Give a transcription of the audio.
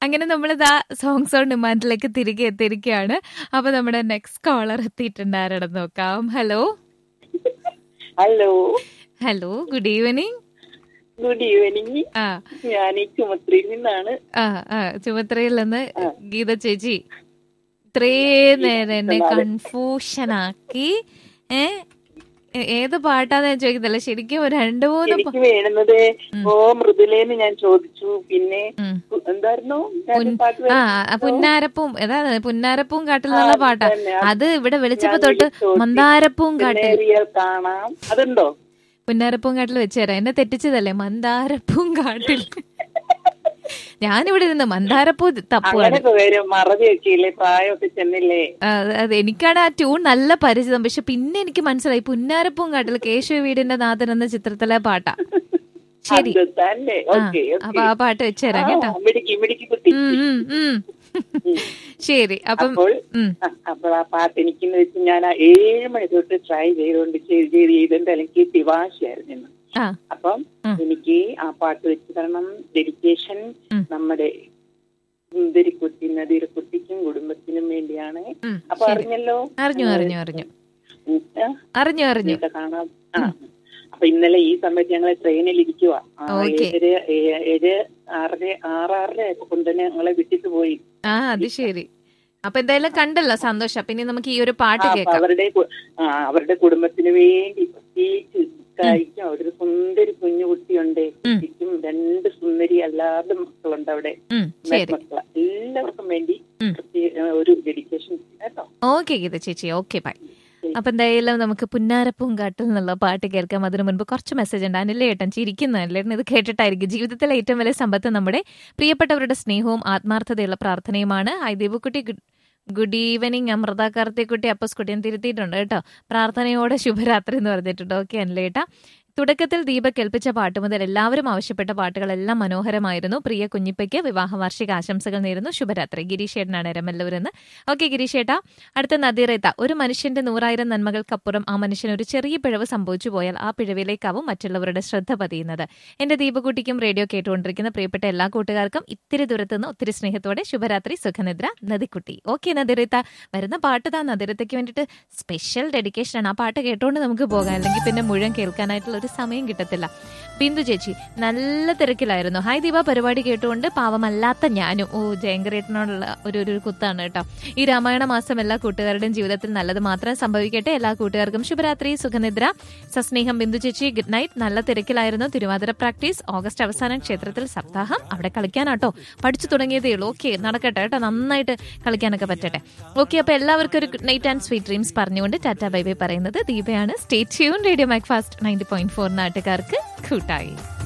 അങ്ങനെ നമ്മളിതാ songs on ഡിമാൻഡിലേക്ക് തിരികെ എത്തിയിരിക്കുകയാണ് അപ്പൊ നമ്മുടെ നെക്സ്റ്റ് കോളർ എത്തിയിട്ടുണ്ട് ആരാണെന്ന് നോക്കാം hello hello hello good evening good evening ആ ഞാൻ ഈ ചുമത്രയിൽ നിന്നാണ് ആ ആ ചുമത്രയിൽ നിന്ന് ആ. ഗീത ചേച്ചി ഇത്രേ നേരം എന്നെ കൺഫ്യൂഷൻ ആക്കി ഏ ഏ- ഏത് പാട്ടാന്ന് ഞാൻ ചോദിക്കുന്നില്ല ശരിക്കും ഒരു രണ്ട് മൂന്ന് പ- എനിക്ക് വേണ്ടുന്നത് ഓ മൃദുലേന്ന് ഞാൻ ചോദിച്ചു പിന്നെ ഉം. പു- എന്തായിരുന്നു ഞാൻ പുൻ- പാട്ട് ആ വരുന്നത്? ആ, പുന്നാരപ്പൂം ഏതാ പുന്നാരപ്പൂം കാട്ടിൽ നിന്നുള്ള ആ, പാട്ടാ തന്നെ. അത് ഇവിടെ വിളിച്ചപ്പോ ഞാൻ തൊട്ട് വിളിച്ചു. മന്ദാരപ്പൂം കാട്ടിൽ പിന്നേറിയാൽ കാണാം അതുണ്ടോ പുന്നാരപ്പൂം കാട്ടിൽ വെച്ചുതരാം എന്നെ തെറ്റിച്ചതല്ലേ മന്ദാരപ്പൂം കാട്ടിൽ ഞാനിവിടെ ഇരുന്ന് മന്ദാരപ്പൂ തപ്പുവാണ് അങ്ങനെയൊക്കെ വരും മറവിയൊക്കെ ഇല്ലേ പ്രായമൊക്കെ ചെന്നില്ലേ ആ, അത് എനിക്കാണ് ആ ട്യൂൺ നല്ല പരിചിതം പക്ഷെ പിന്നെ എനിക്ക് മനസ്സിലായി പുന്നാരപ്പൂം കാട്ടിൽ കേശവ വീടിന്റെ നാഥൻ എന്ന ചിത്രത്തിലെ പാട്ടാ ശരി അത് തന്നെ ആ, ഓക്കെ അപ്പൊ ആ പാട്ട് വെച്ചുതരാം കേട്ടോ മിടുക്കി മിടുക്കി കുട്ടി ഉം, ഉം, ഉം. ശരി അപ്പം അപ്പോൾ ഉം, ആ, അപ്പോൾ ആ പാട്ട് എനിക്കെന്ന് വെച്ച് ഞാൻ ആ ഏഴ് മണി തൊട്ട് ട്രൈ ചെയ്തുകൊണ്ട് ചെയ്ത് ചെയ്ത് ചെയ്തിട്ട് എനിക്ക് തിവാശയായിരുന്നു ഇന്ന്. ആ അപ്പം ഉം. എനിക്ക് ആ പാട്ട് വെച്ച് തരണം ഡെഡിക്കേഷൻ ഉം. നമ്മുടെ സുന്ദരിക്കുട്ടി നദീരക്കുട്ടിക്കും കുടുംബത്തിനും വേണ്ടിയാണ് ഉം, അപ്പൊ ശരി. അറിഞ്ഞല്ലോ അറിഞ്ഞു അറിഞ്ഞു അറിഞ്ഞു ഉം, ആ, അറിഞ്ഞു അറിഞ്ഞു ഇതൊക്കെ കാണാം ആ അപ്പൊ ഇന്നലെ ഈ സമയത്ത് ഞങ്ങള് ട്രെയിനിൽ ഇരിക്കുക ഓക്കേ. ഏഴര ഏ- ഏഴ് ആറര ആറാറര ആയപ്പോ കൊണ്ട് തന്നെ ഞങ്ങളെ വിട്ടിട്ട് പോയി ആ അത് ശരി അപ്പൊ എന്തായാലും കണ്ടല്ലോ സന്തോഷം പിന്നെ നമുക്ക് ഈ ഒരു പാട്ട് ആ, അപ്പൊ കേൾക്കാം അവരുടെ കു- ആ, അവരുടെ കുടുംബത്തിന് വേണ്ടി പ്രത്യേകിച്ച് കഴിക്കും അവിടെ ഒരു സുന്ദരി കുഞ്ഞു കുട്ടിയുണ്ട് കുട്ടിക്കും രണ്ട് സുന്ദരി അല്ലാതെ മക്കളുണ്ട് അവിടെ ഉം, ശരി മക്കള എല്ലാവർക്കും വേണ്ടി ഉം. പ്രത്യേക ഒരു ഡെഡിക്കേഷൻ കേട്ടോ ഓക്കെ ഗീത ചേച്ചി ഓക്കെ ബൈ അപ്പൊ എന്തായാലും നമുക്ക് പുന്നാരപ്പൂങ്കാട്ടിൽ നിന്നുള്ള പാട്ട് കേൾക്കാം അതിനു മുൻപ് കുറച്ച് മെസ്സേജ് ഉണ്ട് അനിലെ ഏട്ടൻ ചിരിക്കുന്ന അനിലേട്ടൻ ഇത് കേട്ടിട്ടായിരിക്കും ജീവിതത്തിലെ ഏറ്റവും വലിയ സമ്പത്ത് നമ്മുടെ പ്രിയപ്പെട്ടവരുടെ സ്നേഹവും ആത്മാർത്ഥതയുള്ള പ്രാർത്ഥനയുമാണ് ഹായ് ദീപുക്കുട്ടി ഗുഡ് ഗുഡ് ഈവനിങ് അമൃത കാർത്തിക്കുട്ടി അപ്പസ് കുട്ടി ഞാൻ തിരുത്തിയിട്ടുണ്ട് കേട്ടോ പ്രാർത്ഥനയോടെ ശുഭരാത്രി എന്ന് പറഞ്ഞിട്ടുണ്ട് ഓക്കെ അനിലേട്ട തുടക്കത്തിൽ ദീപ കേൾപ്പിച്ച പാട്ട് മുതൽ എല്ലാവരും ആവശ്യപ്പെട്ട പാട്ടുകളെല്ലാം മനോഹരമായിരുന്നു പ്രിയ കുഞ്ഞിപ്പയ്ക്ക് വിവാഹ വാർഷിക ആശംസകൾ നേരുന്നു ശുഭരാത്രി ഗിരീഷേട്ടനാണ് രമല്ലൂരെന്ന് ഓക്കെ ഗിരീഷേട്ട അടുത്ത നദീറേത്ത ഒരു മനുഷ്യന്റെ നൂറായിരം നന്മകൾക്കപ്പുറം ആ മനുഷ്യന് ഒരു ചെറിയ പിഴവ് സംഭവിച്ചു പോയാൽ ആ പിഴവിലേക്കാവും മറ്റുള്ളവരുടെ ശ്രദ്ധ പതിയുന്നത് എന്റെ ദീപകുട്ടിക്കും റേഡിയോ കേട്ടുകൊണ്ടിരിക്കുന്ന പ്രിയപ്പെട്ട എല്ലാ കൂട്ടുകാർക്കും ഇത്തിരി ദൂരത്തുനിന്ന് ഒത്തിരി സ്നേഹത്തോടെ ശുഭരാത്രി സുഖനിദ്ര നദിക്കുട്ടി ഓക്കെ നദിറേത്ത വരുന്ന പാട്ട് താ നദിറത്തയ്ക്ക് വേണ്ടിയിട്ട് സ്പെഷ്യൽ ഡെഡിക്കേഷൻ ആണ് ആ പാട്ട് കേട്ടോണ്ട് നമുക്ക് പോകാം അല്ലെങ്കിൽ പിന്നെ മുഴുവൻ കേൾക്കാനായിട്ടുള്ള ഒരു സമയം കിട്ടത്തില്ല ബിന്ദു ചേച്ചി നല്ല തിരക്കിലായിരുന്നു ഹായ് ദീപ പരിപാടി കേട്ടുകൊണ്ട് പാവമല്ലാത്ത ഞാനും ഓ ജയങ്കരേട്ടനോടുള്ള ഒരു ഒരു കുത്താണ് കേട്ടോ ഈ രാമായണ മാസം എല്ലാ കൂട്ടുകാരുടെയും ജീവിതത്തിൽ നല്ലത് മാത്രം സംഭവിക്കട്ടെ എല്ലാ കൂട്ടുകാർക്കും ശുഭരാത്രി സുഖനിദ്ര സസ്നേഹം ബിന്ദു ചേച്ചി ഗുഡ് നൈറ്റ് നല്ല തിരക്കിലായിരുന്നു തിരുവാതിര പ്രാക്ടീസ് ഓഗസ്റ്റ് അവസാനം ക്ഷേത്രത്തിൽ സപ്താഹം അവിടെ കളിക്കാനാട്ടോ പഠിച്ചു തുടങ്ങിയതേ ഉള്ളൂ ഓക്കെ നടക്കട്ടെ കേട്ടോ നന്നായിട്ട് കളിക്കാനൊക്കെ പറ്റട്ടെ ഓക്കെ അപ്പൊ എല്ലാവർക്കും ഒരു good night and sweet dreams പറഞ്ഞുകൊണ്ട് ടാറ്റ ബൈ ബൈ പറയുന്നത് ദീപയാണ് state tune Radio Mac Fast ninety point four നാട്ടുകാർക്ക് കൂട്ടായി